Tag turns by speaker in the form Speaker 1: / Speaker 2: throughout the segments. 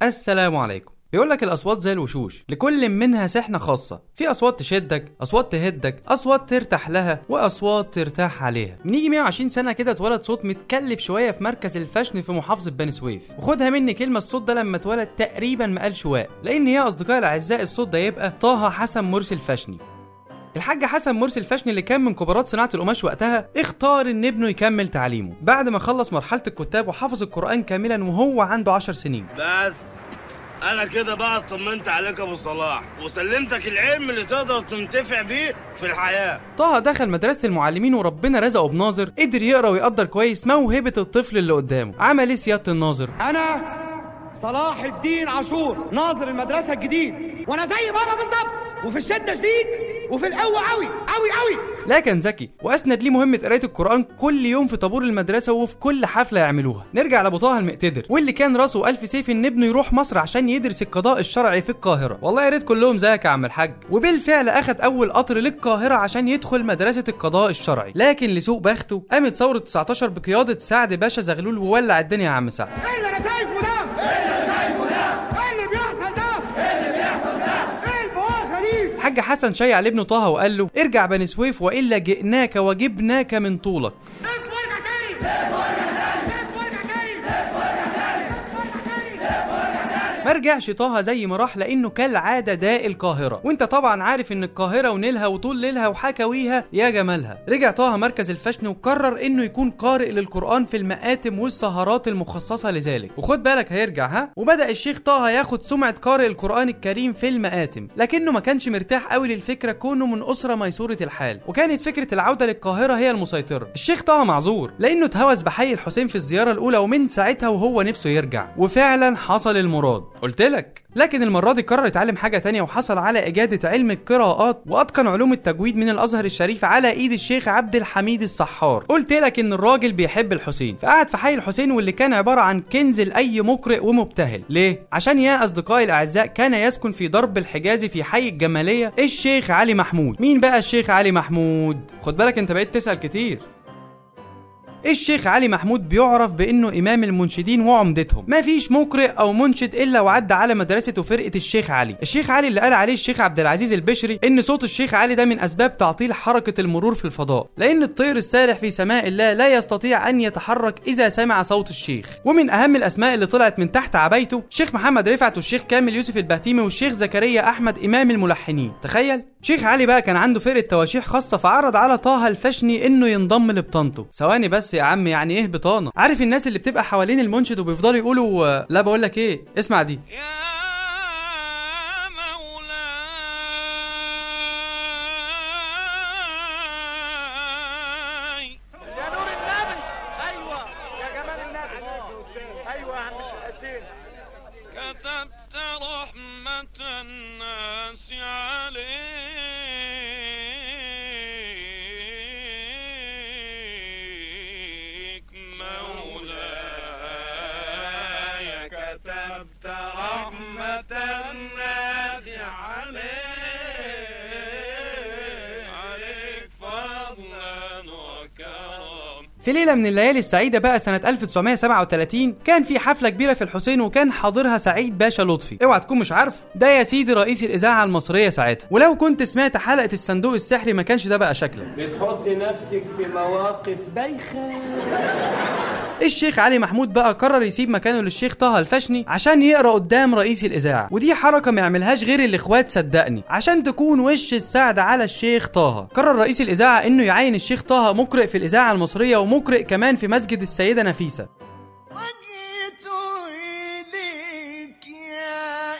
Speaker 1: السلام عليكم بيقول لك الاصوات زي الوشوش لكل منها سحنه خاصه في اصوات تشدك اصوات تهدك اصوات ترتاح لها واصوات ترتاح عليها من يجي 120 سنه كده اتولد صوت متكلف شويه في مركز الفشن في محافظه بني سويف وخدها مني كلمه الصوت ده لما اتولد تقريبا ما قالش واق لان يا اصدقائي الاعزاء الصوت ده يبقى طه حسن مرسي الفشني الحاج حسن مرسي الفشني اللي كان من كبارات صناعه القماش وقتها اختار ان ابنه يكمل تعليمه بعد ما خلص مرحله الكتاب وحفظ القران كاملا وهو عنده 10 سنين
Speaker 2: بس انا كده بقى اطمنت عليك يا ابو صلاح وسلمتك العلم اللي تقدر تنتفع بيه في الحياه
Speaker 1: طه دخل مدرسة المعلمين وربنا رزقه بناظر قدر يقرا ويقدر كويس موهبة الطفل اللي قدامه عمل ايه سيادة الناظر
Speaker 3: انا صلاح الدين عاشور ناظر المدرسه الجديد وانا زي بابا بالظبط وفي الشده شديد وفي القوه قوي قوي قوي
Speaker 1: لا كان ذكي واسند ليه مهمة قراية القرآن كل يوم في طابور المدرسة وفي كل حفلة يعملوها نرجع لابو طه المقتدر واللي كان راسه ألف سيف ان ابنه يروح مصر عشان يدرس القضاء الشرعي في القاهرة والله يا ريت كلهم زيك يا عم الحاج وبالفعل اخد اول قطر للقاهرة عشان يدخل مدرسة القضاء الشرعي لكن لسوء بخته قامت ثورة 19 بقيادة سعد باشا زغلول وولع الدنيا يا عم سعد
Speaker 3: ايه اللي انا شايفه ده ايه اللي انا شايفه ده ايه اللي بيحصل ده ايه اللي بيحصل ده ايه البواخه دي
Speaker 1: الحاج حسن شيع لابنه طه وقال له ارجع بني سويف والا جئناك وجبناك من طولك
Speaker 3: لف وارجع تاني لف وارجع تاني لف وارجع تاني لف وارجع تاني لف وارجع تاني
Speaker 1: ما رجعش طه زي ما راح لانه كالعاده داء القاهره وانت طبعا عارف ان القاهره ونيلها وطول ليلها وحكاويها يا جمالها رجع طه مركز الفشن وقرر انه يكون قارئ للقران في المآتم والسهرات المخصصه لذلك وخد بالك هيرجع ها وبدا الشيخ طه ياخد سمعه قارئ القران الكريم في المآتم لكنه ما كانش مرتاح قوي للفكره كونه من اسره ميسوره الحال وكانت فكره العوده للقاهره هي المسيطره الشيخ طه معذور لانه اتهوس بحي الحسين في الزياره الاولى ومن ساعتها وهو نفسه يرجع وفعلا حصل المراد قلت لك لكن المرة دي قرر يتعلم حاجة تانية وحصل على إجادة علم القراءات وأتقن علوم التجويد من الأزهر الشريف على إيد الشيخ عبد الحميد السحار قلت لك إن الراجل بيحب الحسين فقعد في حي الحسين واللي كان عبارة عن كنز لأي مقرئ ومبتهل ليه؟ عشان يا أصدقائي الأعزاء كان يسكن في درب الحجازي في حي الجمالية الشيخ علي محمود مين بقى الشيخ علي محمود؟ خد بالك أنت بقيت تسأل كتير الشيخ علي محمود بيعرف بانه امام المنشدين وعمدتهم مفيش مقرئ او منشد الا وعدى على مدرسه وفرقه الشيخ علي الشيخ علي اللي قال عليه الشيخ عبد العزيز البشري ان صوت الشيخ علي ده من اسباب تعطيل حركه المرور في الفضاء لان الطير السارح في سماء الله لا يستطيع ان يتحرك اذا سمع صوت الشيخ ومن اهم الاسماء اللي طلعت من تحت عبايته الشيخ محمد رفعت والشيخ كامل يوسف البهتيمي والشيخ زكريا احمد امام الملحنين تخيل شيخ علي بقى كان عنده فرقه تواشيح خاصه فعرض على طه الفشني انه ينضم لبطانته ثواني بس يا عم يعني ايه بطانه عارف الناس اللي بتبقى حوالين المنشد وبيفضلوا يقولوا آه، لا بقول لك ايه اسمع دي
Speaker 4: يا مولاي
Speaker 3: يا نور النبي ايوه يا جمال النبي ايوه يا عم حسين
Speaker 4: كتبت رحمة الناس عليك مولاي كتبت رحمة الناس عليك عليك فضلا وكرم
Speaker 1: في ليلة من الليالي السعيدة بقى سنة 1937 كان في حفلة كبيرة في الحسين وكان حاضرها سعيد باشا لطفي اوعى تكون مش عارف ده يا سيدي رئيس الإذاعة المصرية ساعتها ولو كنت سمعت حلقة الصندوق السحري ما كانش ده بقى شكلك
Speaker 5: بتحط نفسك في مواقف بايخة
Speaker 1: الشيخ علي محمود بقى قرر يسيب مكانه للشيخ طه الفشني عشان يقرا قدام رئيس الاذاعه ودي حركه ما يعملهاش غير الاخوات صدقني عشان تكون وش السعد على الشيخ طه قرر رئيس الاذاعه انه يعين الشيخ طه مقرئ في الاذاعه المصريه ومقرئ كمان في مسجد السيده نفيسه
Speaker 6: وجئت إليك يا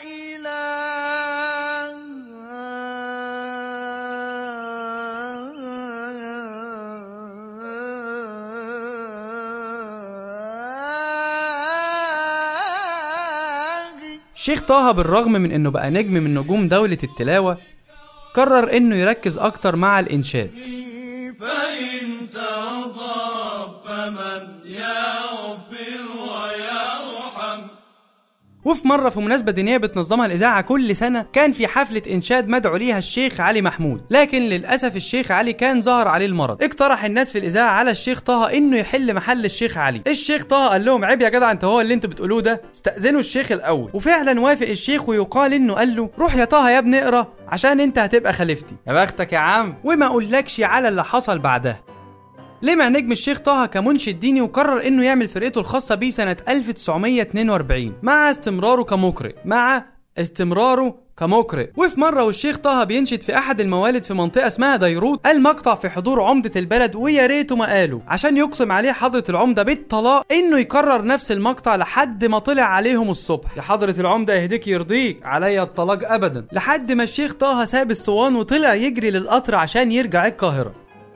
Speaker 6: إلهي
Speaker 1: الشيخ طه بالرغم من انه بقى نجم من نجوم دولة التلاوة قرر انه يركز اكتر مع الانشاد
Speaker 6: فإن تغضب فمن يغفر ويرحم
Speaker 1: وفي مره في مناسبه دينيه بتنظمها الاذاعه كل سنه كان في حفله انشاد مدعو ليها الشيخ علي محمود لكن للاسف الشيخ علي كان ظهر عليه المرض اقترح الناس في الاذاعه على الشيخ طه انه يحل محل الشيخ علي الشيخ طه قال لهم عيب يا جدع انت هو اللي انتوا بتقولوه ده استاذنوا الشيخ الاول وفعلا وافق الشيخ ويقال انه قال له روح يا طه يا ابني اقرا عشان انت هتبقى خليفتي يا بختك يا عم وما اقولكش على اللي حصل بعدها لمع نجم الشيخ طه كمنشد ديني وقرر انه يعمل فرقته الخاصة بيه سنة 1942 مع استمراره كمقرئ مع استمراره كمقرئ وفي مرة والشيخ طه بينشد في أحد الموالد في منطقة اسمها ديروت قال مقطع في حضور عمدة البلد ويا ريته ما قاله عشان يقسم عليه حضرة العمدة بالطلاق إنه يكرر نفس المقطع لحد ما طلع عليهم الصبح يا حضرة العمدة يهديك يرضيك عليا الطلاق أبدا لحد ما الشيخ طه ساب الصوان وطلع يجري للقطر عشان يرجع القاهرة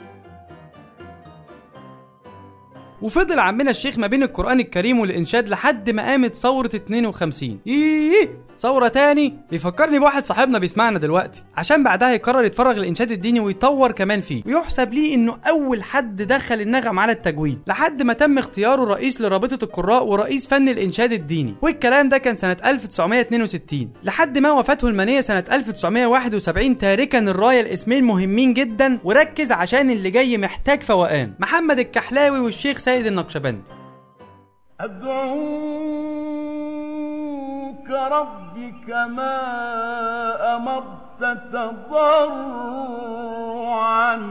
Speaker 1: وفضل عمنا الشيخ ما بين القرآن الكريم والإنشاد لحد ما قامت ثورة 52 إيه ثورة تاني بيفكرني بواحد صاحبنا بيسمعنا دلوقتي عشان بعدها يقرر يتفرغ للإنشاد الديني ويطور كمان فيه ويحسب ليه إنه أول حد دخل النغم على التجويد لحد ما تم اختياره رئيس لرابطة القراء ورئيس فن الإنشاد الديني والكلام ده كان سنة 1962 لحد ما وفاته المنية سنة 1971 تاركا الراية الاسمين مهمين جدا وركز عشان اللي جاي محتاج فوقان محمد الكحلاوي والشيخ سيد النقشبندي
Speaker 6: أدعوك ربي كما أمرت تضرعا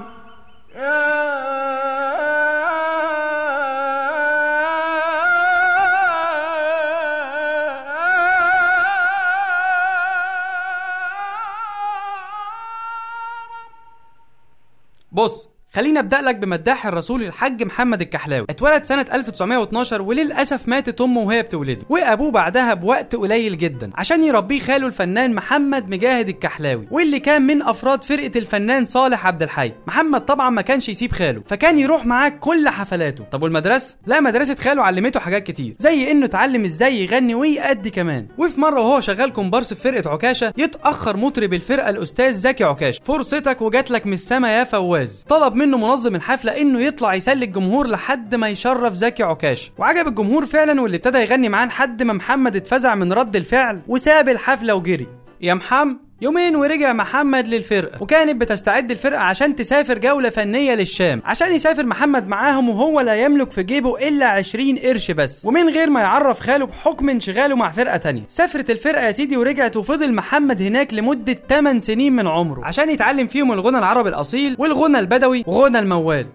Speaker 1: بص خليني ابدا لك بمداح الرسول الحاج محمد الكحلاوي اتولد سنه 1912 وللاسف ماتت امه وهي بتولده وابوه بعدها بوقت قليل جدا عشان يربيه خاله الفنان محمد مجاهد الكحلاوي واللي كان من افراد فرقه الفنان صالح عبد الحي محمد طبعا ما كانش يسيب خاله فكان يروح معاه كل حفلاته طب والمدرسه لا مدرسه خاله علمته حاجات كتير زي انه اتعلم ازاي يغني ويأدي كمان وفي مره وهو شغال كومبارس في فرقه عكاشه يتاخر مطرب الفرقه الاستاذ زكي عكاشه فرصتك وجات لك من السما يا فواز طلب منه منظم الحفله انه يطلع يسلي الجمهور لحد ما يشرف زكي عكاشه وعجب الجمهور فعلا واللي ابتدى يغني معاه لحد ما محمد اتفزع من رد الفعل وساب الحفله وجري يا محمد يومين ورجع محمد للفرقة وكانت بتستعد الفرقة عشان تسافر جولة فنية للشام عشان يسافر محمد معاهم وهو لا يملك في جيبه إلا 20 قرش بس ومن غير ما يعرف خاله بحكم انشغاله مع فرقة تانية سافرت الفرقة يا سيدي ورجعت وفضل محمد هناك لمدة 8 سنين من عمره عشان يتعلم فيهم الغنى العربي الأصيل والغنى البدوي وغنى الموال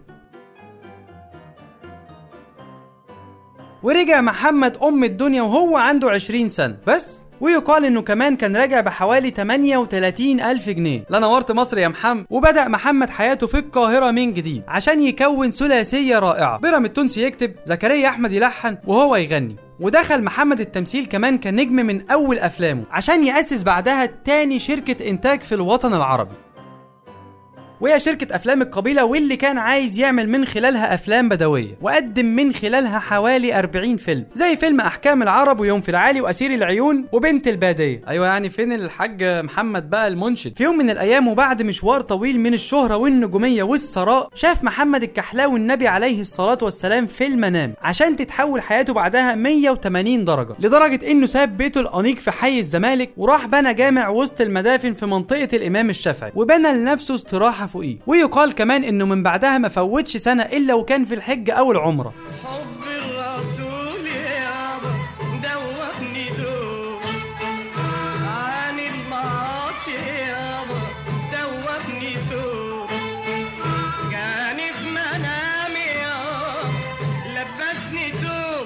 Speaker 1: ورجع محمد أم الدنيا وهو عنده 20 سنة بس ويقال انه كمان كان راجع بحوالي 38 الف جنيه لا نورت مصر يا محمد وبدأ محمد حياته في القاهرة من جديد عشان يكون ثلاثية رائعة بيرام التونسي يكتب زكريا احمد يلحن وهو يغني ودخل محمد التمثيل كمان كنجم من اول افلامه عشان يأسس بعدها تاني شركة انتاج في الوطن العربي وهي شركة أفلام القبيلة واللي كان عايز يعمل من خلالها أفلام بدوية وقدم من خلالها حوالي 40 فيلم زي فيلم أحكام العرب ويوم في العالي وأسير العيون وبنت البادية أيوة يعني فين الحاج محمد بقى المنشد في يوم من الأيام وبعد مشوار طويل من الشهرة والنجومية والثراء شاف محمد الكحلاوي النبي عليه الصلاة والسلام في المنام عشان تتحول حياته بعدها 180 درجة لدرجة إنه ساب بيته الأنيق في حي الزمالك وراح بنى جامع وسط المدافن في منطقة الإمام الشافعي وبنى لنفسه استراحة فوقيه ويقال كمان انه من بعدها ما فوتش سنه الا وكان في الحج او العمره
Speaker 6: حب الرسول يابا دوبني دوب عن المعاصي يابا دوبني دوب جاني في منامي يابا لبسني دوب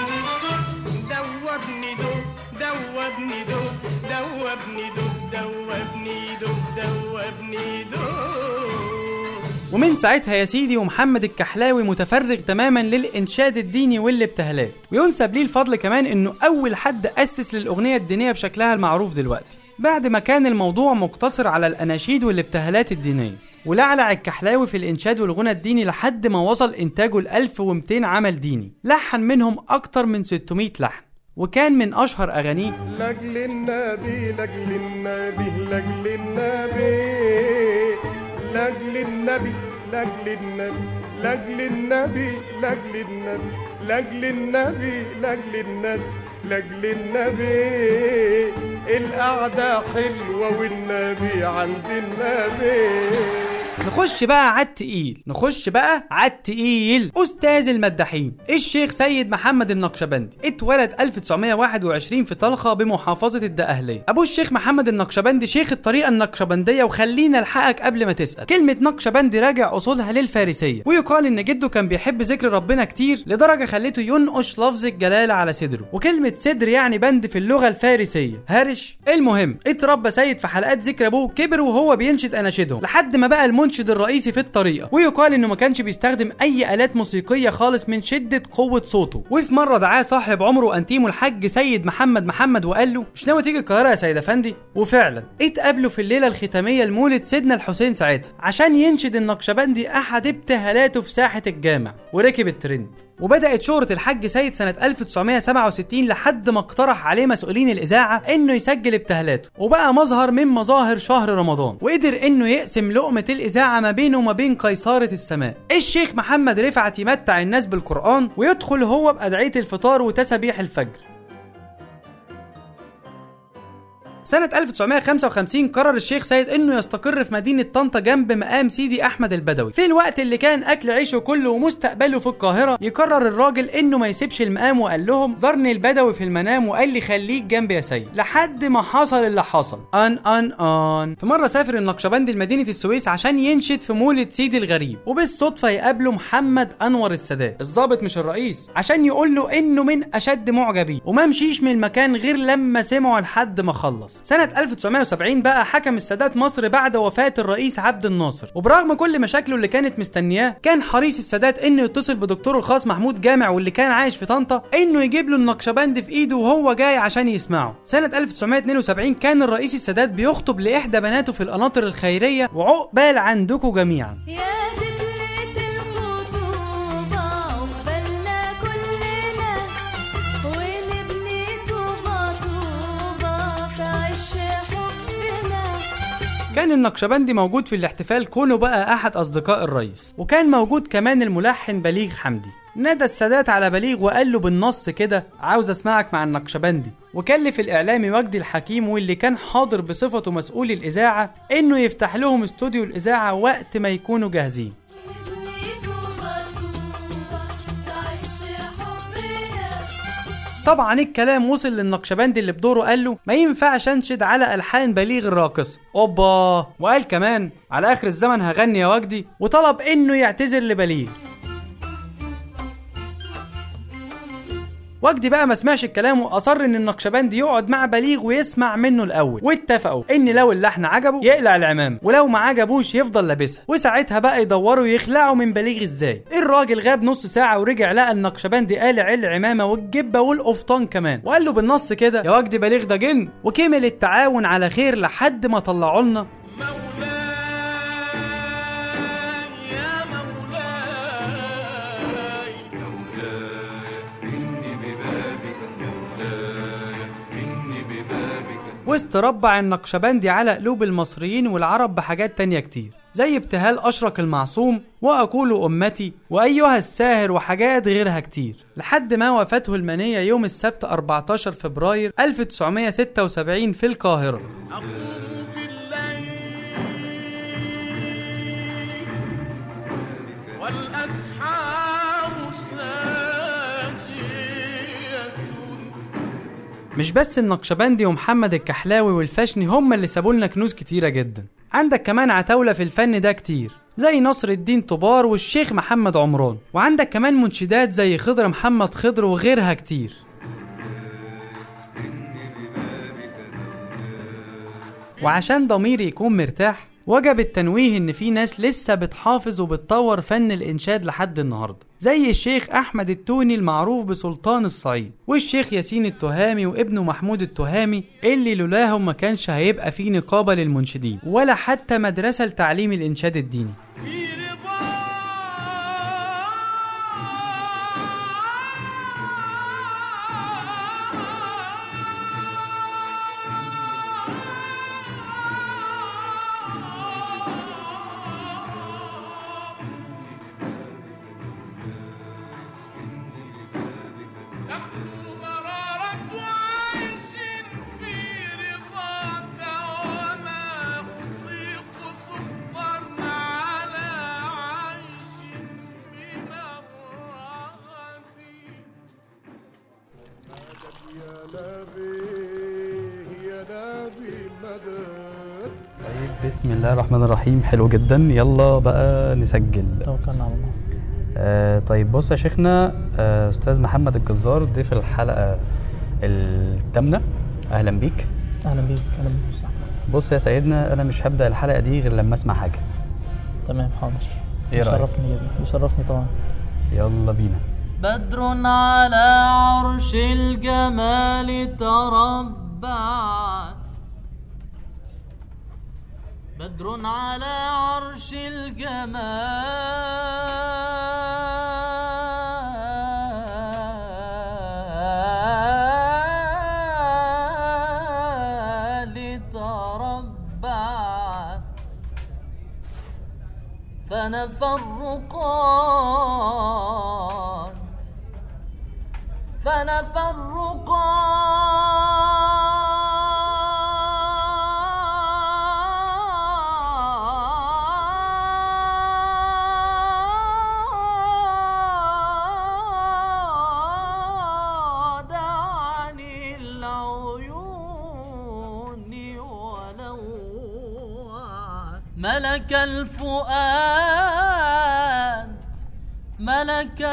Speaker 6: دوبني دوب دوبني دوب دوبني دوب دوبني دوب دوبني دوب
Speaker 1: ومن ساعتها يا سيدي ومحمد الكحلاوي متفرغ تماما للإنشاد الديني والابتهالات وينسب ليه الفضل كمان إنه أول حد أسس للأغنية الدينية بشكلها المعروف دلوقتي بعد ما كان الموضوع مقتصر على الأناشيد والابتهالات الدينية ولعلع الكحلاوي في الإنشاد والغنى الديني لحد ما وصل إنتاجه ل 1200 عمل ديني لحن منهم أكتر من 600 لحن وكان من أشهر أغانيه
Speaker 7: لاجل النبي لاجل النبي لاجل النبي لاجل النبي لاجل النبي لاجل النبي لاجل النبي لاجل النبي لاجل النبي لاجل النبي القعدة حلوة والنبي عند النبي
Speaker 1: نخش بقى على التقيل نخش بقى على التقيل استاذ المداحين الشيخ سيد محمد النقشبندي اتولد 1921 في طلخه بمحافظه الدقهليه ابو الشيخ محمد النقشبندي شيخ الطريقه النقشبنديه وخلينا الحقك قبل ما تسال كلمه نقشبندي راجع اصولها للفارسيه ويقال ان جده كان بيحب ذكر ربنا كتير لدرجه خليته ينقش لفظ الجلاله على صدره وكلمه صدر يعني بند في اللغه الفارسيه هرش المهم اتربى سيد في حلقات ذكر ابوه كبر وهو بينشد اناشيدهم لحد ما بقى المنشد الرئيسي في الطريقه ويقال انه ما كانش بيستخدم اي الات موسيقيه خالص من شده قوه صوته وفي مره دعاه صاحب عمره وانتيمه الحاج سيد محمد محمد وقال له مش ناوي تيجي القاهره يا سيد افندي وفعلا اتقابلوا في الليله الختاميه لمولد سيدنا الحسين ساعتها عشان ينشد النقشبندي احد ابتهالاته في ساحه الجامع وركب الترند وبدأت شهرة الحاج سيد سنة 1967 لحد ما اقترح عليه مسؤولين الإذاعة إنه يسجل ابتهالاته وبقى مظهر من مظاهر شهر رمضان وقدر إنه يقسم لقمة الإذاعة ما بينه وما بين قيصرة السماء الشيخ محمد رفعت يمتع الناس بالقرآن ويدخل هو بأدعية الفطار وتسابيح الفجر سنة 1955 قرر الشيخ سيد انه يستقر في مدينة طنطا جنب مقام سيدي احمد البدوي في الوقت اللي كان اكل عيشه كله ومستقبله في القاهرة يقرر الراجل انه ما يسيبش المقام وقال لهم زارني البدوي في المنام وقال لي خليك جنبي يا سيد لحد ما حصل اللي حصل ان ان ان في مرة سافر النقشبندي لمدينة السويس عشان ينشد في مولد سيدي الغريب وبالصدفة يقابله محمد انور السادات الضابط مش الرئيس عشان يقول له انه من اشد معجبيه وما مشيش من المكان غير لما سمعه لحد ما خلص سنة 1970 بقى حكم السادات مصر بعد وفاة الرئيس عبد الناصر وبرغم كل مشاكله اللي كانت مستنياه كان حريص السادات انه يتصل بدكتوره الخاص محمود جامع واللي كان عايش في طنطا انه يجيب له النقشبند في ايده وهو جاي عشان يسمعه سنة 1972 كان الرئيس السادات بيخطب لإحدى بناته في القناطر الخيرية وعقبال عندكم جميعا
Speaker 8: يا دبلة الخطوبة عقبالنا كلنا ونبني طوبة طوبة في عش حبنا
Speaker 1: كان النقشبندي موجود في الاحتفال كونه بقى احد اصدقاء الرئيس وكان موجود كمان الملحن بليغ حمدي نادى السادات على بليغ وقال له بالنص كده عاوز اسمعك مع النقشبندي وكلف الاعلامي وجدي الحكيم واللي كان حاضر بصفته مسؤول الاذاعه انه يفتح لهم استوديو الاذاعه وقت ما يكونوا جاهزين
Speaker 8: نبني طوبة طوبة في عش حبنا
Speaker 1: طبعا الكلام وصل للنقشبندي اللي بدوره قال له ما ينفعش انشد على الحان بليغ الراقصه اوبا وقال كمان على اخر الزمن هغني يا وجدي وطلب انه يعتذر لبليغ وجدي بقى ما سمعش الكلام واصر ان النقشبندي يقعد مع بليغ ويسمع منه الاول واتفقوا ان لو اللحن عجبه يقلع العمام ولو ما عجبوش يفضل لابسها وساعتها بقى يدوروا يخلعوا من بليغ ازاي الراجل غاب نص ساعه ورجع لقى النقشبندي قالع العمامه والجبه والقفطان كمان وقال له بالنص كده يا وجدي بليغ ده جن وكمل التعاون على خير لحد ما طلعوا لنا
Speaker 4: يا مولاي
Speaker 1: واستربع النقشبندي على قلوب المصريين والعرب بحاجات تانية كتير زي ابتهال أشرك المعصوم وأقول أمتي وأيها الساهر وحاجات غيرها كتير لحد ما وفاته المنية يوم السبت 14 فبراير 1976 في القاهرة
Speaker 4: أقوم بالليل والأسحار ساجية
Speaker 1: مش بس النقشبندي ومحمد الكحلاوي والفشني هم اللي سابوا لنا كنوز كتيرة جدا عندك كمان عتاولة في الفن ده كتير زي نصر الدين طبار والشيخ محمد عمران وعندك كمان منشدات زي خضر محمد خضر وغيرها كتير وعشان ضميري يكون مرتاح وجب التنويه ان في ناس لسه بتحافظ وبتطور فن الانشاد لحد النهارده زي الشيخ احمد التوني المعروف بسلطان الصعيد والشيخ ياسين التهامي وابنه محمود التهامي اللي لولاهم ما كانش هيبقى في نقابه للمنشدين ولا حتى مدرسه لتعليم الانشاد الديني
Speaker 4: في رضا
Speaker 7: المدد
Speaker 9: طيب بسم الله الرحمن الرحيم حلو جدا يلا بقى نسجل
Speaker 10: توكلنا على الله
Speaker 9: آه طيب بص يا شيخنا آه استاذ محمد الجزار ضيف الحلقه الثامنه اهلا بيك
Speaker 10: اهلا بيك اهلا بيك أستاذ أحمد.
Speaker 9: بص يا سيدنا انا مش هبدا الحلقه دي غير لما اسمع حاجه
Speaker 10: تمام حاضر
Speaker 9: إيه رأيك؟
Speaker 10: يشرفني جدا يشرفني طبعا
Speaker 9: يلا بينا
Speaker 10: بدر على عرش الجمال تربع بدر على عرش الجمال تربع فنفى الرقاد فنفى الرقاد عن العيون ولوعا ملك الفؤاد ملك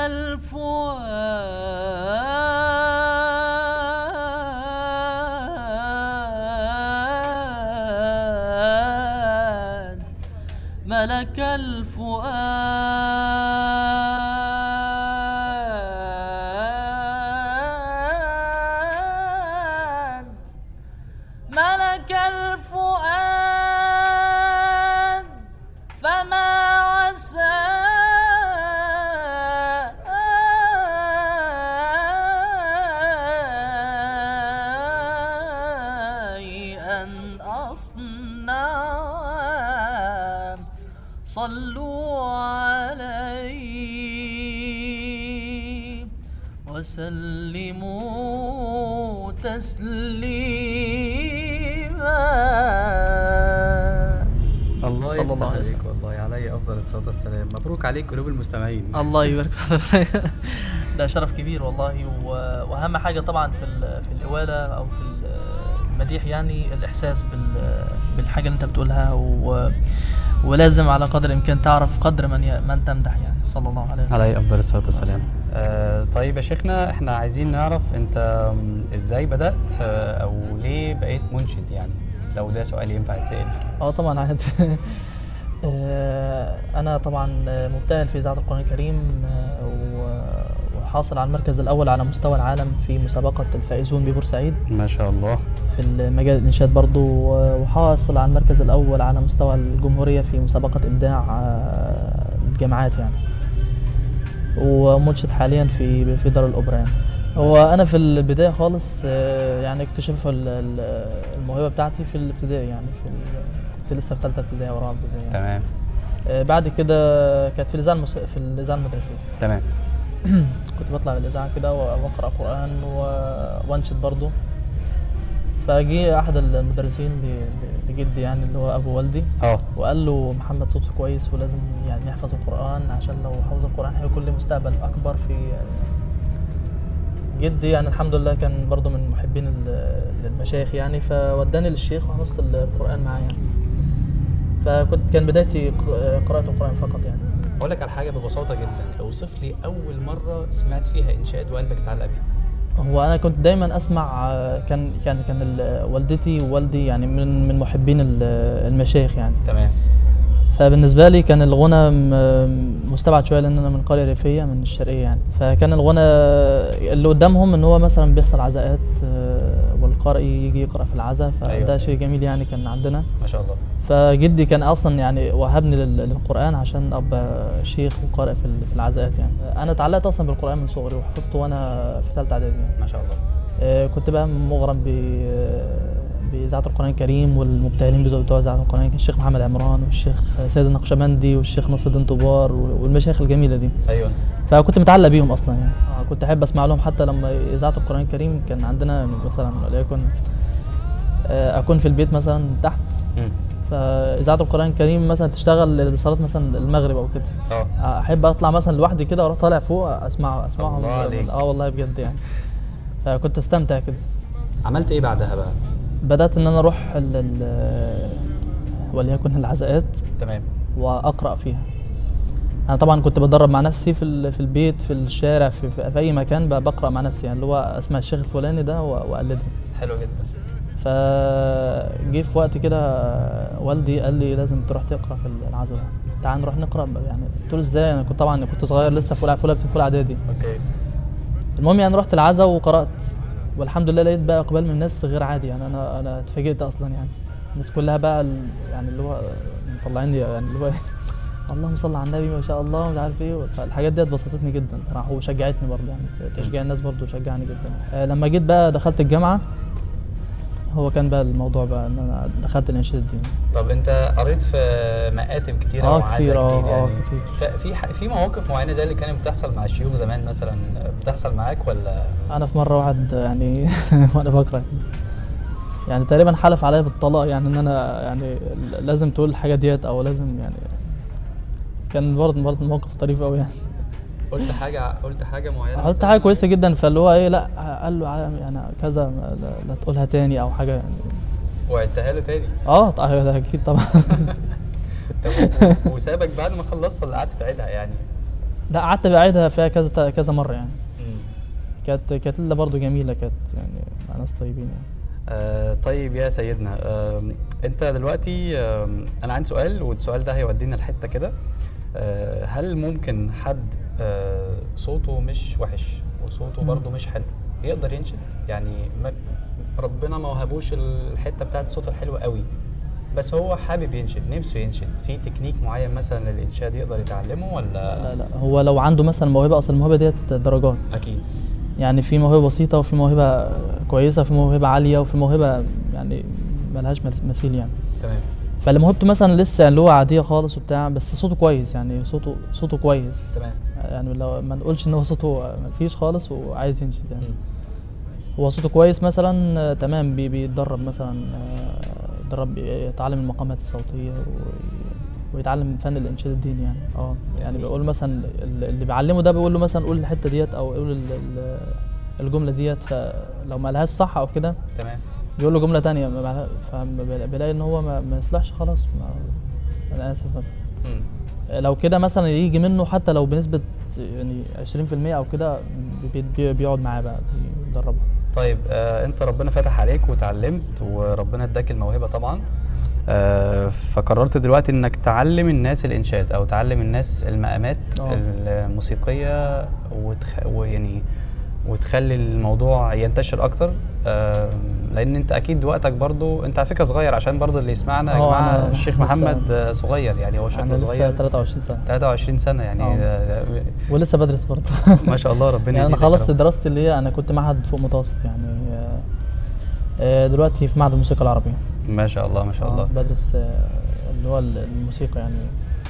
Speaker 10: الفؤاد ملك الفؤاد ملك الفؤاد فما عسى أن أصنع صلوا عليه وسلموا تسليما
Speaker 9: الله
Speaker 10: صلى الله
Speaker 9: يفتح
Speaker 10: عليه
Speaker 9: عليك
Speaker 10: وسلم.
Speaker 9: والله علي افضل الصلاه والسلام مبروك عليك قلوب المستمعين
Speaker 10: الله يبارك في حضرتك ده شرف كبير والله و- واهم حاجه طبعا في ال- في الاواله او في ال- المديح يعني الاحساس بال- بالحاجه اللي انت بتقولها و ولازم على قدر الامكان تعرف قدر من ي- من تمدح يعني صلى الله عليه وسلم
Speaker 9: علي افضل الصلاه والسلام آه طيب يا شيخنا احنا عايزين نعرف انت م، ازاي بدات آه، او ليه بقيت منشد يعني لو ده سؤال ينفع يتسال
Speaker 10: اه طبعا عادي آه، انا طبعا مبتهل في اذاعه القران الكريم آه، و- وحاصل على المركز الاول على مستوى العالم في مسابقه الفائزون ببورسعيد
Speaker 9: ما شاء الله
Speaker 10: في المجال الانشاد برضو و- وحاصل على المركز الاول على مستوى الجمهوريه في مسابقه ابداع آه، الجامعات يعني ومنشد حاليا في في دار الاوبرا يعني هو انا في البدايه خالص آه، يعني اكتشف ال- ال- الموهبه بتاعتي في الابتدائي يعني في ال- كنت لسه في ثالثه ابتدائي ورابعه ابتدائي يعني.
Speaker 9: تمام
Speaker 10: آه، بعد كده كانت في الاذاعه المس... في الاذاعه المدرسيه
Speaker 9: تمام
Speaker 10: كنت بطلع بالاذاعه كده واقرا قران و... وانشد برضو فجي احد المدرسين ل- ل- لجدي يعني اللي هو ابو والدي
Speaker 9: اه
Speaker 10: وقال له محمد صوته كويس ولازم يعني يحفظ القران عشان لو حفظ القران هيكون له مستقبل اكبر في جدي يعني الحمد لله كان برضو من محبين ال- المشايخ يعني فوداني للشيخ وحفظت القران معاه يعني فكنت كان بدايتي ق- قراءه القران فقط يعني
Speaker 9: اقول لك على حاجه ببساطه جدا اوصف لي اول مره سمعت فيها انشاد وقلبك اتعلق بيه
Speaker 10: هو انا كنت دايما اسمع آه، كان كان كان ال- والدتي ووالدي يعني من من محبين ال- المشايخ يعني
Speaker 9: تمام
Speaker 10: فبالنسبه لي كان الغنى م- مستبعد شويه لان انا من قريه ريفيه من الشرقيه يعني فكان الغنى اللي قدامهم ان هو مثلا بيحصل عزاءات آه، والقارئ يجي يقرا في العزاء فده
Speaker 9: أيوة.
Speaker 10: شيء جميل يعني كان عندنا
Speaker 9: ما شاء الله
Speaker 10: فجدي كان اصلا يعني وهبني لل- للقران عشان ابقى شيخ وقارئ في ال- في العزاءات يعني انا اتعلقت اصلا بالقران من صغري وحفظته وانا في ثالثه اعدادي يعني.
Speaker 9: ما شاء الله
Speaker 10: آه، كنت بقى مغرم ب آه، بإذاعة القرآن الكريم والمبتهلين بتوع بتوع إذاعة القرآن الكريم الشيخ محمد عمران والشيخ سيد النقشبندي والشيخ نصر الدين طوبار والمشايخ الجميلة دي
Speaker 9: ايوه
Speaker 10: فكنت متعلق بيهم أصلا يعني آه، كنت أحب أسمع لهم حتى لما إذاعة القرآن الكريم كان عندنا مثلا وليكن آه، أكون في البيت مثلا تحت
Speaker 9: مم.
Speaker 10: فإذاعة القرآن الكريم مثلا تشتغل لصلاة مثلا المغرب أو كده
Speaker 9: اه
Speaker 10: احب اطلع مثلا لوحدي كده واروح طالع فوق اسمع اسمعهم
Speaker 9: الله عليك.
Speaker 10: اه والله بجد يعني فكنت استمتع كده
Speaker 9: عملت ايه بعدها بقى
Speaker 10: بدات ان انا اروح ال- ال- وليكن العزاءات
Speaker 9: تمام
Speaker 10: واقرا فيها انا طبعا كنت بتدرب مع نفسي في ال- في البيت في الشارع في, في في اي مكان ب- بقرا مع نفسي يعني اللي هو اسمع الشيخ الفلاني ده و- واقلده
Speaker 9: حلو جدا
Speaker 10: فجه في وقت كده والدي قال لي لازم تروح تقرا في العزاء ده تعال نروح نقرا يعني قلت له ازاي انا كنت طبعا كنت صغير لسه في اولى في أولى- في اولى اعدادي
Speaker 9: اوكي
Speaker 10: المهم يعني رحت العزا وقرات والحمد لله لقيت بقى اقبال من الناس غير عادي يعني انا انا اتفاجئت اصلا يعني الناس كلها بقى ال- يعني اللي هو مطلعيني يعني اللي هو اللهم صل على النبي ما شاء الله ومش عارف ايه فالحاجات ديت بسطتني جدا صراحه وشجعتني برضه يعني تشجيع الناس برضه شجعني جدا آه لما جيت بقى دخلت الجامعه هو كان بقى الموضوع بقى ان انا دخلت الانشاد الديني
Speaker 9: طب انت قريت في مقاتم كتيره
Speaker 10: آه،
Speaker 9: ومعازف
Speaker 10: كتير، آه،
Speaker 9: كتير
Speaker 10: آه،
Speaker 9: يعني
Speaker 10: كتير.
Speaker 9: ففي ح- في مواقف معينه زي اللي كانت بتحصل مع الشيوخ زمان مثلا بتحصل معاك ولا
Speaker 10: انا في مره واحد يعني وانا بقرا يعني تقريبا حلف عليا بالطلاق يعني ان انا يعني لازم تقول الحاجه ديت او لازم يعني كان برضه برضه موقف طريف قوي يعني
Speaker 9: قلت حاجه قلت حاجه معينه
Speaker 10: قلت حاجه كويسه جدا فاللي هو ايه لا قال له يعني كذا ما- لا, لا تقولها تاني او حاجه يعني
Speaker 9: وعدتها له تاني
Speaker 10: اه طيب ده اكيد طبعا
Speaker 9: طب و- وسابك بعد ما خلصت ولا قعدت تعيدها يعني
Speaker 10: لا قعدت بعيدها فيها كذا كذا مره يعني
Speaker 9: مم.
Speaker 10: كانت كانت ليله برضه جميله كانت يعني مع ناس طيبين يعني
Speaker 9: آه طيب يا سيدنا آه انت دلوقتي آه انا عندي سؤال والسؤال ده هيودينا لحته كده آه هل ممكن حد آه صوته مش وحش وصوته
Speaker 10: مم.
Speaker 9: برضه مش حلو يقدر ينشد يعني ما ربنا ما وهبوش الحته بتاعت الصوت الحلو قوي بس هو حابب ينشد نفسه ينشد في تكنيك معين مثلا للانشاد يقدر يتعلمه ولا
Speaker 10: لا لا هو لو عنده مثلا موهبه اصل الموهبه ديت درجات
Speaker 9: اكيد
Speaker 10: يعني في موهبه بسيطه وفي موهبه كويسه وفي موهبه عاليه وفي موهبه يعني ملهاش مس- مثيل يعني
Speaker 9: تمام
Speaker 10: فاللي موهبته مثلا لسه يعني اللي هو عاديه خالص وبتاع بس صوته كويس يعني صوته صوته كويس
Speaker 9: تمام
Speaker 10: يعني لو ما نقولش ان هو صوته مفيش خالص وعايز ينشد يعني
Speaker 9: مم.
Speaker 10: هو صوته كويس مثلا آه، تمام بي- بيتدرب مثلا آه، يتدرب يتعلم المقامات الصوتيه و- ويتعلم فن الانشاد الديني يعني اه يعني
Speaker 9: جميل.
Speaker 10: بيقول مثلا ال- اللي بيعلمه ده بيقول له مثلا قول الحته ديت او قول ال- ال- الجمله ديت فلو ما لهاش صح او كده
Speaker 9: تمام
Speaker 10: بيقول له جمله تانية ما بعد- فبيلاقي ان هو ما, ما يصلحش خلاص ما انا اسف مثلا
Speaker 9: مم.
Speaker 10: لو كده مثلا يجي منه حتى لو بنسبه يعني 20% او كده بي- بي- بيقعد معاه بقى بيدربه
Speaker 9: طيب آه انت ربنا فتح عليك وتعلمت وربنا اداك الموهبه طبعا آه فقررت دلوقتي انك تعلم الناس الانشاد او تعلم الناس المقامات
Speaker 10: آه.
Speaker 9: الموسيقيه وتخ... ويعني وتخلي الموضوع ينتشر اكتر آه لان انت اكيد وقتك برضو انت على فكره صغير عشان برضو اللي يسمعنا يا
Speaker 10: آه،
Speaker 9: جماعه
Speaker 10: أنا
Speaker 9: الشيخ
Speaker 10: لسه-
Speaker 9: محمد آه، صغير يعني هو
Speaker 10: انا
Speaker 9: شكله
Speaker 10: لسه
Speaker 9: صغير
Speaker 10: 23 سنه
Speaker 9: 23 سنه يعني
Speaker 10: آه.
Speaker 9: آه،
Speaker 10: ولسه بدرس برضه
Speaker 9: ما شاء الله ربنا
Speaker 10: يعني انا
Speaker 9: يزيدك يا
Speaker 10: خلصت
Speaker 9: رب.
Speaker 10: دراستي اللي هي انا كنت معهد فوق متوسط يعني آه، آه، دلوقتي في معهد الموسيقى العربيه
Speaker 9: ما شاء الله ما شاء
Speaker 10: آه،
Speaker 9: الله
Speaker 10: بدرس آه، اللي هو الموسيقى يعني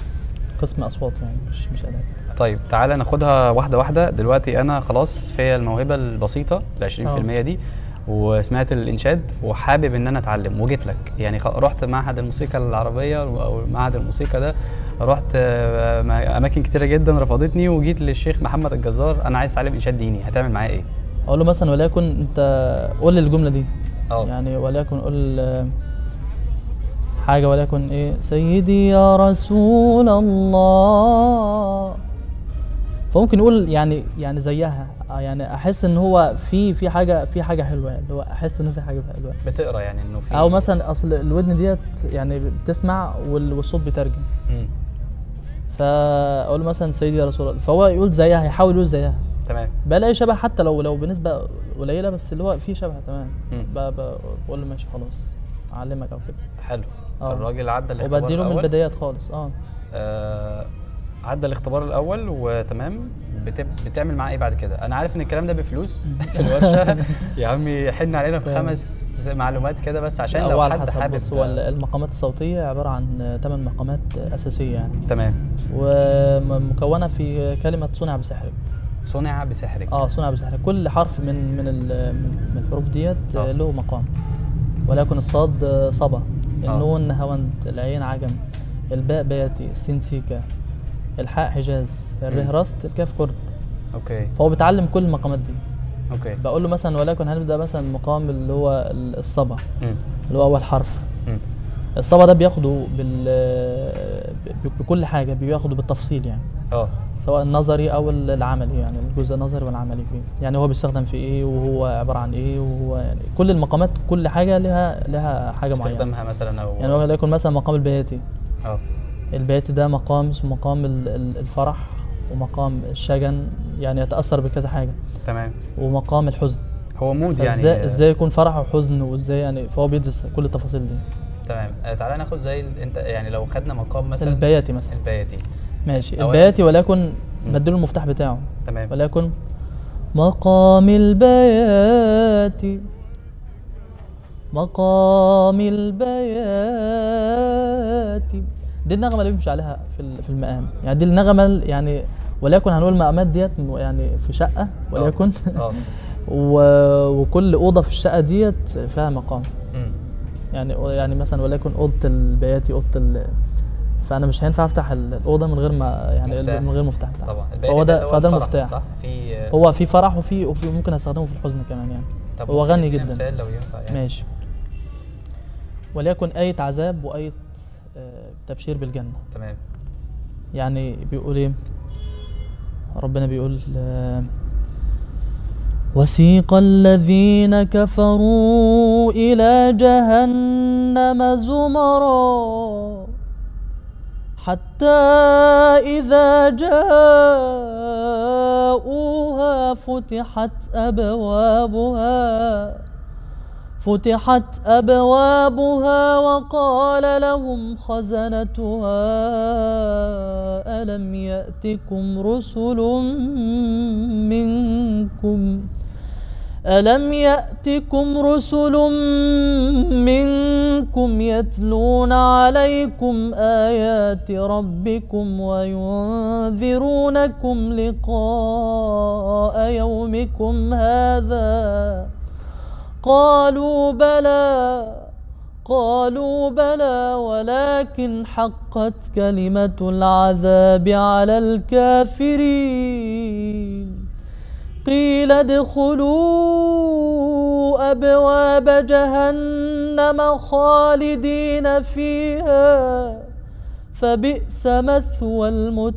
Speaker 10: قسم اصوات يعني مش مش اداء
Speaker 9: طيب تعالى ناخدها واحدة واحدة دلوقتي أنا خلاص فيا الموهبة البسيطة ال 20% دي وسمعت الإنشاد وحابب إن أنا أتعلم وجيت لك يعني خ- رحت معهد الموسيقى العربية أو معهد الموسيقى ده رحت آه، م- أماكن كتيرة جدا رفضتني وجيت للشيخ محمد الجزار أنا عايز أتعلم إنشاد ديني هتعمل معايا إيه؟
Speaker 10: اقول له مثلا وليكن انت قول لي الجمله دي
Speaker 9: أه
Speaker 10: يعني وليكن قول آه، حاجه وليكن ايه سيدي يا رسول الله فممكن يقول يعني يعني زيها آه، يعني احس ان هو في في حاجه في حاجه حلوه يعني اللي هو احس ان في حاجه حلوه
Speaker 9: بتقرا يعني إنه في
Speaker 10: او مثلا اصل الودن ديت يعني بتسمع وال- والصوت بيترجم
Speaker 9: مم.
Speaker 10: فاقول له مثلا سيدي يا رسول الله فهو يقول زيها يحاول يقول زيها
Speaker 9: تمام
Speaker 10: بلاقي شبه حتى لو لو بنسبه قليله بس اللي هو في شبه تمام
Speaker 9: مم.
Speaker 10: ب- ب- بقول له ماشي خلاص اعلمك او كده
Speaker 9: حلو
Speaker 10: آه.
Speaker 9: الراجل عدى الاختبار
Speaker 10: وبديله من
Speaker 9: الأول.
Speaker 10: البدايات خالص اه
Speaker 9: آه، عدى الاختبار الاول وتمام بت... بتعمل معاه ايه بعد كده انا عارف ان الكلام ده بفلوس في الورشه يا عمي حن علينا
Speaker 10: تمام.
Speaker 9: بخمس معلومات كده بس عشان
Speaker 10: لا،
Speaker 9: لو
Speaker 10: هو على
Speaker 9: حد
Speaker 10: حسب
Speaker 9: حابب
Speaker 10: بص هو ال- المقامات الصوتيه عباره عن ثمان مقامات اساسيه يعني
Speaker 9: تمام
Speaker 10: ومكونه في كلمه صنع بسحرك
Speaker 9: صنع بسحرك
Speaker 10: اه صنع بسحرك كل حرف من من ال- من الحروف ديت
Speaker 9: آه.
Speaker 10: له مقام ولكن الصاد آه، صبا
Speaker 9: آه.
Speaker 10: النون هوند العين عجم الباء بياتي السين سيكا الحاء حجاز الره
Speaker 9: مم.
Speaker 10: رست الكاف كرد
Speaker 9: اوكي
Speaker 10: فهو بيتعلم كل المقامات دي
Speaker 9: اوكي
Speaker 10: بقول له مثلا ولكن هنبدا مثلا مقام اللي هو ال- الصبا
Speaker 9: مم.
Speaker 10: اللي هو اول حرف
Speaker 9: مم.
Speaker 10: الصبا ده بياخده بال ب- بكل حاجه بياخده بالتفصيل يعني
Speaker 9: اه
Speaker 10: سواء النظري او ال- العملي يعني الجزء النظري والعملي فيه يعني هو بيستخدم في ايه وهو عباره عن ايه وهو يعني كل المقامات كل حاجه لها لها حاجه معينه
Speaker 9: استخدامها مثلا او
Speaker 10: يعني وليكن مثلا مقام البياتي
Speaker 9: اه
Speaker 10: البياتي ده مقام اسمه مقام ال- ال- الفرح ومقام الشجن يعني يتاثر بكذا حاجه
Speaker 9: تمام
Speaker 10: ومقام الحزن
Speaker 9: هو مود يعني
Speaker 10: ازاي ازاي يكون فرح وحزن وازاي يعني فهو بيدرس كل التفاصيل دي
Speaker 9: تمام آه، تعالى ناخد زي ال- انت يعني لو خدنا مقام مثلا
Speaker 10: البياتي مثلا
Speaker 9: البياتي
Speaker 10: ماشي
Speaker 9: أولا-
Speaker 10: البياتي ولكن بديله المفتاح بتاعه
Speaker 9: تمام
Speaker 10: ولكن مقام البيات مقام البيات دي النغمة اللي بيمشي عليها في ال- في المقام يعني دي النغمة ال- يعني وليكن هنقول المقامات ديت م- يعني في شقة وليكن
Speaker 9: اه
Speaker 10: و- وكل أوضة في الشقة ديت فيها مقام
Speaker 9: مم.
Speaker 10: يعني يعني مثلا وليكن أوضة البياتي أوضة ال فأنا مش هينفع أفتح ال- الأوضة من غير ما يعني
Speaker 9: مفتاح.
Speaker 10: من غير مفتاح بتاعها.
Speaker 9: طبعا
Speaker 10: هو
Speaker 9: اللي
Speaker 10: ده
Speaker 9: هو
Speaker 10: فده
Speaker 9: الفرح،
Speaker 10: المفتاح
Speaker 9: صح في آه،
Speaker 10: هو في فرح وفي وفي ممكن استخدمه في الحزن كمان يعني
Speaker 9: طب
Speaker 10: هو
Speaker 9: ممكن
Speaker 10: غني
Speaker 9: تدينا
Speaker 10: جدا
Speaker 9: مثال لو ينفع يعني
Speaker 10: ماشي وليكن آية عذاب وآية آه، تبشير بالجنة
Speaker 9: تمام
Speaker 10: يعني بيقول ايه ربنا بيقول آه، وسيق الذين كفروا إلى جهنم زمرا حتى إذا جاءوها فتحت أبوابها فتحت أبوابها وقال لهم خزنتها ألم يأتكم رسل منكم ألم يأتكم رسل منكم يتلون عليكم آيات ربكم وينذرونكم لقاء يومكم هذا قالوا بلى قالوا بلى ولكن حقت كلمة العذاب على الكافرين قيل ادخلوا أبواب جهنم خالدين فيها فبئس مثوى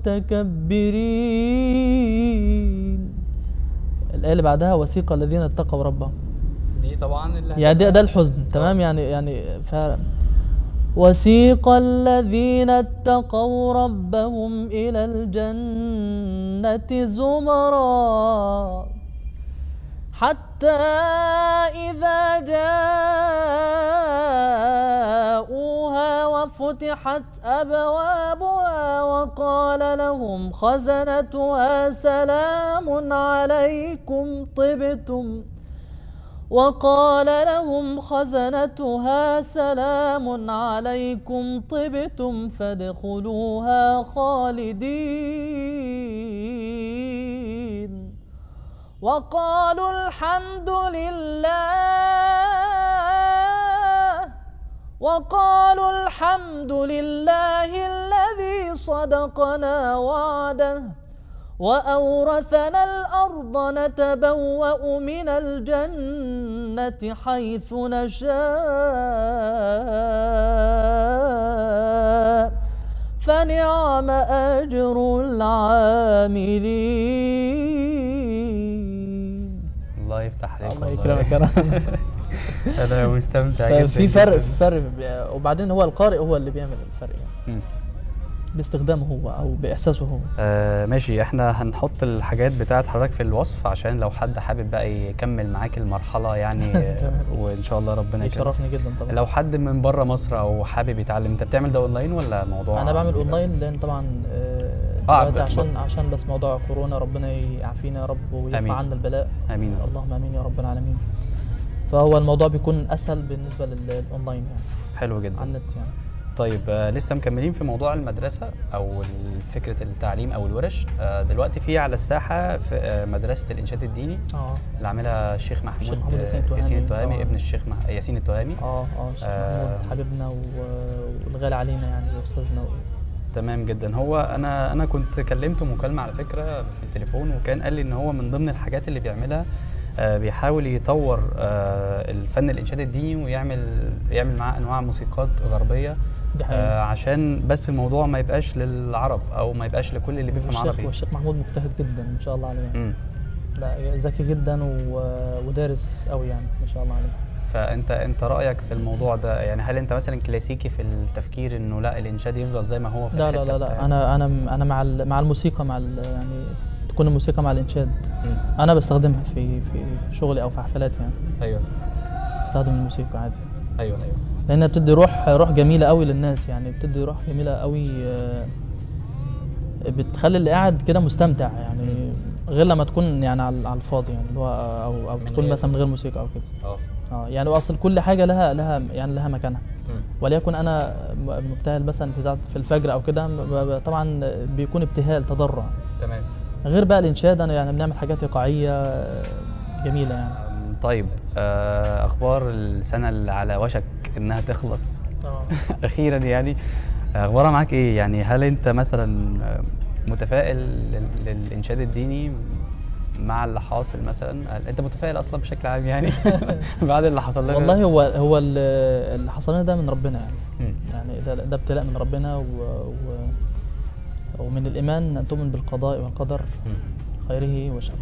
Speaker 10: المتكبرين الآية اللي بعدها وسيق الذين اتقوا ربهم
Speaker 9: دي طبعا اللي
Speaker 10: يعني ده,
Speaker 9: هتبقى-
Speaker 10: ده الحزن تمام يعني يعني ف وسيق الذين اتقوا ربهم إلى الجنة زمرا حتى إذا جاءوها وفتحت أبوابها وقال لهم خزنتها سلام عليكم طبتم وقال لهم خزنتها سلام عليكم طبتم فادخلوها خالدين وقالوا الحمد لله وقالوا الحمد لله الذي صدقنا وعده وأورثنا الأرض نتبوأ من الجنة حيث نشاء فنعم أجر العاملين
Speaker 9: الله يفتح عليك
Speaker 10: الله
Speaker 9: والله.
Speaker 10: يكرمك يا رب.
Speaker 9: انا مستمتع جدا
Speaker 10: ففي فرق
Speaker 9: جداً.
Speaker 10: فرق ب- وبعدين هو القارئ هو اللي بيعمل الفرق يعني
Speaker 9: مم.
Speaker 10: باستخدامه هو او باحساسه هو
Speaker 9: آه ماشي احنا هنحط الحاجات بتاعت حضرتك في الوصف عشان لو حد حابب بقى يكمل معاك المرحله يعني آه،
Speaker 10: تمام.
Speaker 9: وان شاء الله ربنا يكرمك
Speaker 10: يشرفني جدا طبعا
Speaker 9: لو حد من بره مصر او حابب يتعلم انت بتعمل ده اونلاين ولا موضوع
Speaker 10: انا بعمل اونلاين لان طبعا آه،
Speaker 9: آه،
Speaker 10: دلوقتي
Speaker 9: ب-
Speaker 10: عشان عشان بس موضوع كورونا ربنا يعافينا يا رب
Speaker 9: آمين.
Speaker 10: ويرفع عنا البلاء
Speaker 9: امين يا رب.
Speaker 10: اللهم امين يا رب العالمين فهو الموضوع بيكون اسهل بالنسبه لل- للاونلاين يعني
Speaker 9: حلو جدا
Speaker 10: على النت يعني
Speaker 9: طيب آه لسه مكملين في موضوع المدرسة أو ال- فكرة التعليم أو الورش آه دلوقتي في على الساحة في آه مدرسة الإنشاد الديني
Speaker 10: اه
Speaker 9: اللي عاملها الشيخ محمود,
Speaker 10: الشيخ محمود
Speaker 9: آه،
Speaker 10: ياسين التهامي
Speaker 9: ياسين التهامي
Speaker 10: طبعاً.
Speaker 9: ابن الشيخ مح... ياسين التهامي
Speaker 10: اه اه الشيخ
Speaker 9: آه.
Speaker 10: محمود حبيبنا و- والغالي علينا يعني استاذنا و...
Speaker 9: تمام جدا هو انا انا كنت كلمته مكالمه على فكره في التليفون وكان قال لي ان هو من ضمن الحاجات اللي بيعملها آه، بيحاول يطور آه، الفن الانشاد الديني ويعمل يعمل معاه انواع موسيقات غربيه
Speaker 10: دي حقيقة.
Speaker 9: آه، عشان بس الموضوع ما يبقاش للعرب او ما يبقاش لكل اللي بيفهم
Speaker 10: والشيخ
Speaker 9: عربي
Speaker 10: والشيخ محمود مجتهد جدا ما شاء الله عليه يعني.
Speaker 9: مم.
Speaker 10: لا ذكي جدا و... ودارس قوي يعني ما شاء الله عليه
Speaker 9: فانت انت رايك في الموضوع ده يعني هل انت مثلا كلاسيكي في التفكير انه لا الانشاد يفضل زي ما هو في
Speaker 10: لا لا
Speaker 9: الحتة
Speaker 10: لا لا
Speaker 9: بتاعت-
Speaker 10: انا انا انا مع ال- مع الموسيقى مع ال- يعني تكون الموسيقى مع الانشاد
Speaker 9: مم.
Speaker 10: انا بستخدمها في في شغلي او في حفلاتي يعني
Speaker 9: ايوه
Speaker 10: بستخدم الموسيقى عادي
Speaker 9: ايوه ايوه
Speaker 10: لانها بتدي روح روح جميله قوي للناس يعني بتدي روح جميله قوي آه، بتخلي اللي قاعد كده مستمتع يعني غير لما تكون يعني على على الفاضي يعني اللي هو او او
Speaker 9: من
Speaker 10: تكون
Speaker 9: غير-
Speaker 10: مثلا من غير موسيقى او كده
Speaker 9: اه
Speaker 10: اه يعني اصل كل حاجه لها لها يعني لها مكانها
Speaker 9: مم.
Speaker 10: وليكن انا م- مبتهل مثلا في ساعة- في الفجر او كده ب- ب- طبعا بيكون ابتهال تضرع
Speaker 9: تمام
Speaker 10: غير بقى الانشاد انا يعني بنعمل حاجات ايقاعيه آه، جميله يعني
Speaker 9: أم، طيب آه، اخبار السنه اللي على وشك انها تخلص اخيرا يعني اخبارها معاك ايه يعني هل انت مثلا آه، متفائل لل- للانشاد الديني مع اللي حاصل مثلا هل انت متفائل اصلا بشكل عام يعني بعد اللي حصل لنا
Speaker 10: والله هو هو ال- اللي حصل لنا ده من ربنا يعني
Speaker 9: مم.
Speaker 10: يعني ده ده ابتلاء من ربنا و, و ومن الايمان ان تؤمن بالقضاء والقدر
Speaker 9: مم.
Speaker 10: خيره وشره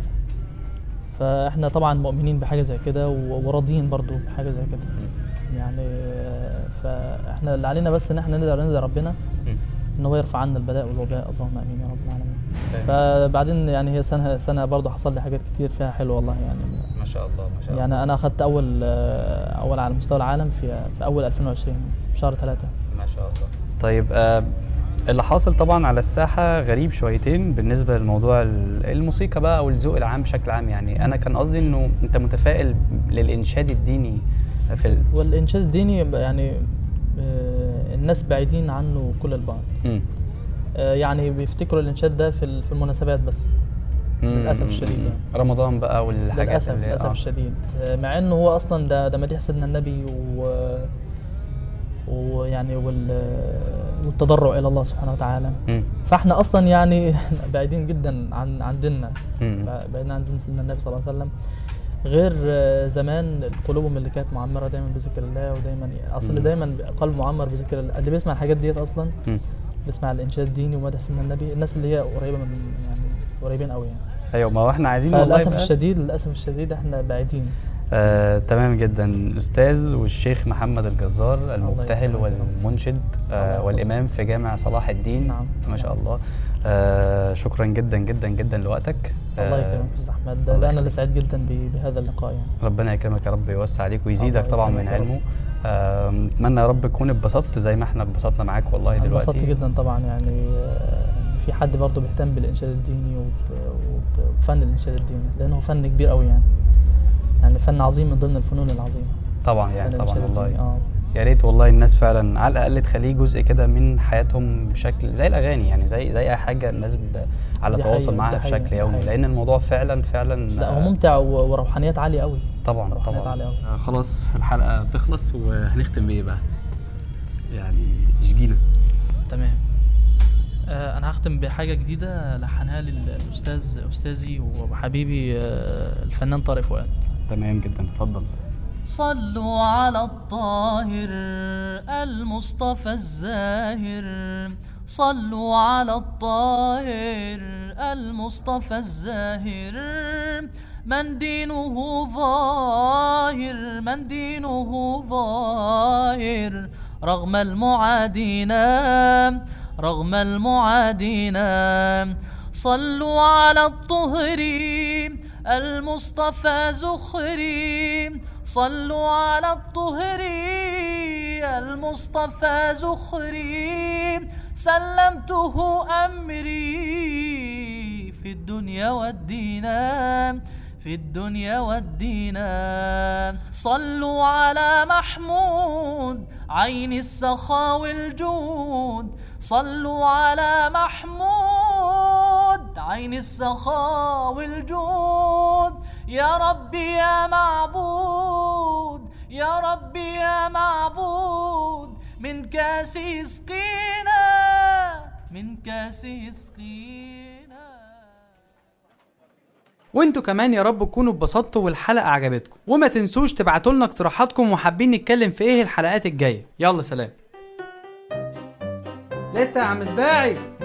Speaker 10: فاحنا طبعا مؤمنين بحاجه زي كده و- وراضيين برضو بحاجه زي كده يعني آه، فاحنا اللي علينا بس ان احنا ندعي ندعي ربنا
Speaker 9: مم.
Speaker 10: ان هو يرفع عنا البلاء والوباء اللهم امين يا رب العالمين
Speaker 9: تمام.
Speaker 10: فبعدين يعني هي سنه سنه برضه حصل لي حاجات كتير فيها حلوه والله يعني
Speaker 9: ما شاء الله ما شاء الله
Speaker 10: يعني انا اخذت اول آه، اول على مستوى العالم في في اول 2020 شهر ثلاثة
Speaker 9: ما شاء الله طيب آه اللي حاصل طبعا على الساحة غريب شويتين بالنسبة لموضوع ال- الموسيقى بقى أو الذوق العام بشكل عام يعني أنا كان قصدي إنه أنت متفائل للإنشاد الديني في ال...
Speaker 10: والانشاد الديني يعني آه، الناس بعيدين عنه كل البعد
Speaker 9: مم.
Speaker 10: آه، يعني بيفتكروا الانشاد ده في ال- في المناسبات بس للاسف الشديد يعني
Speaker 9: رمضان بقى والحاجات
Speaker 10: للاسف
Speaker 9: اللي
Speaker 10: للاسف
Speaker 9: آه.
Speaker 10: الشديد آه، مع انه هو اصلا ده ده مديح سيدنا النبي و ويعني وال والتضرع الى الله سبحانه وتعالى
Speaker 9: مم.
Speaker 10: فاحنا اصلا يعني بعيدين جدا عن عن ديننا
Speaker 9: مم.
Speaker 10: بعيدين عن دين سيدنا النبي صلى الله عليه وسلم غير آه، زمان قلوبهم اللي كانت معمره دايما بذكر الله ودايما اصل
Speaker 9: مم.
Speaker 10: دايما قلب معمر بذكر الله اللي بيسمع الحاجات ديت اصلا
Speaker 9: مم.
Speaker 10: بيسمع الانشاد الديني ومدح سيدنا النبي الناس اللي هي قريبه من يعني قريبين قوي يعني
Speaker 9: أيوه ما هو إحنا عايزين والله
Speaker 10: فللاسف
Speaker 9: بقى-
Speaker 10: الشديد للاسف الشديد احنا بعيدين
Speaker 9: آه، تمام جدا الأستاذ والشيخ محمد الجزار المبتهل
Speaker 10: يكرمك.
Speaker 9: والمنشد
Speaker 10: الله
Speaker 9: آه،
Speaker 10: يحفظك.
Speaker 9: والإمام في جامع صلاح الدين
Speaker 10: نعم.
Speaker 9: ما شاء
Speaker 10: نعم.
Speaker 9: الله آه، شكرا جدا جدا جدا لوقتك
Speaker 10: الله
Speaker 9: آه،
Speaker 10: يكرمك يا استاذ احمد
Speaker 9: الله
Speaker 10: ده انا
Speaker 9: يخليك.
Speaker 10: اللي سعيد جدا ب- بهذا اللقاء يعني
Speaker 9: ربنا يكرمك يا رب يوسع عليك ويزيدك
Speaker 10: الله
Speaker 9: طبعا
Speaker 10: يكرمك
Speaker 9: من
Speaker 10: يا رب.
Speaker 9: علمه آه، نتمنى يا رب تكون اتبسطت زي ما احنا اتبسطنا معاك والله دلوقتي
Speaker 10: انبسطت جدا طبعا يعني آه، في حد برضه بيهتم بالانشاد الديني وب- وب- وبفن الانشاد الديني لانه فن كبير قوي يعني يعني فن عظيم من ضمن الفنون العظيمه
Speaker 9: طبعا يعني
Speaker 10: فن
Speaker 9: طبعا
Speaker 10: الإنشاد الديني،
Speaker 9: والله
Speaker 10: اه
Speaker 9: يا ريت والله الناس فعلا على الاقل تخليه جزء كده من حياتهم بشكل زي الاغاني يعني زي زي اي حاجه الناس ب... على
Speaker 10: دي
Speaker 9: تواصل
Speaker 10: حقيقة،
Speaker 9: معاها
Speaker 10: دي حقيقة،
Speaker 9: بشكل
Speaker 10: دي
Speaker 9: يومي
Speaker 10: حقيقة.
Speaker 9: لان الموضوع فعلا فعلا
Speaker 10: لا هو
Speaker 9: آه،
Speaker 10: ممتع و- وروحانيات عاليه قوي
Speaker 9: طبعا
Speaker 10: روحانيات
Speaker 9: طبعا
Speaker 10: عاليه قوي
Speaker 9: آه، خلاص الحلقه بتخلص وهنختم بايه بقى يعني اشجينا
Speaker 10: تمام آه انا هختم بحاجه جديده لحنها لي الاستاذ استاذي وحبيبي آه الفنان طارق فؤاد
Speaker 9: تمام جدا اتفضل
Speaker 10: صلوا على الطاهر المصطفى الزاهر صلوا على الطاهر المصطفى الزاهر من دينه ظاهر من دينه ظاهر رغم المعادين رغم المعادين صلوا على الطهر المصطفى زخري صلوا على الطهر المصطفى زخري سلمته أمري في الدنيا والدين في الدنيا والدين صلوا على محمود عين السخاء والجود صلوا على محمود عين السخاء والجود يا ربي يا معبود يا ربي يا معبود من كاس يسقينا من كاس يسقينا
Speaker 1: وانتوا كمان يا رب تكونوا اتبسطتوا والحلقه عجبتكم وما تنسوش تبعتوا لنا اقتراحاتكم وحابين نتكلم في ايه الحلقات الجايه يلا سلام لسه يا عم سباعي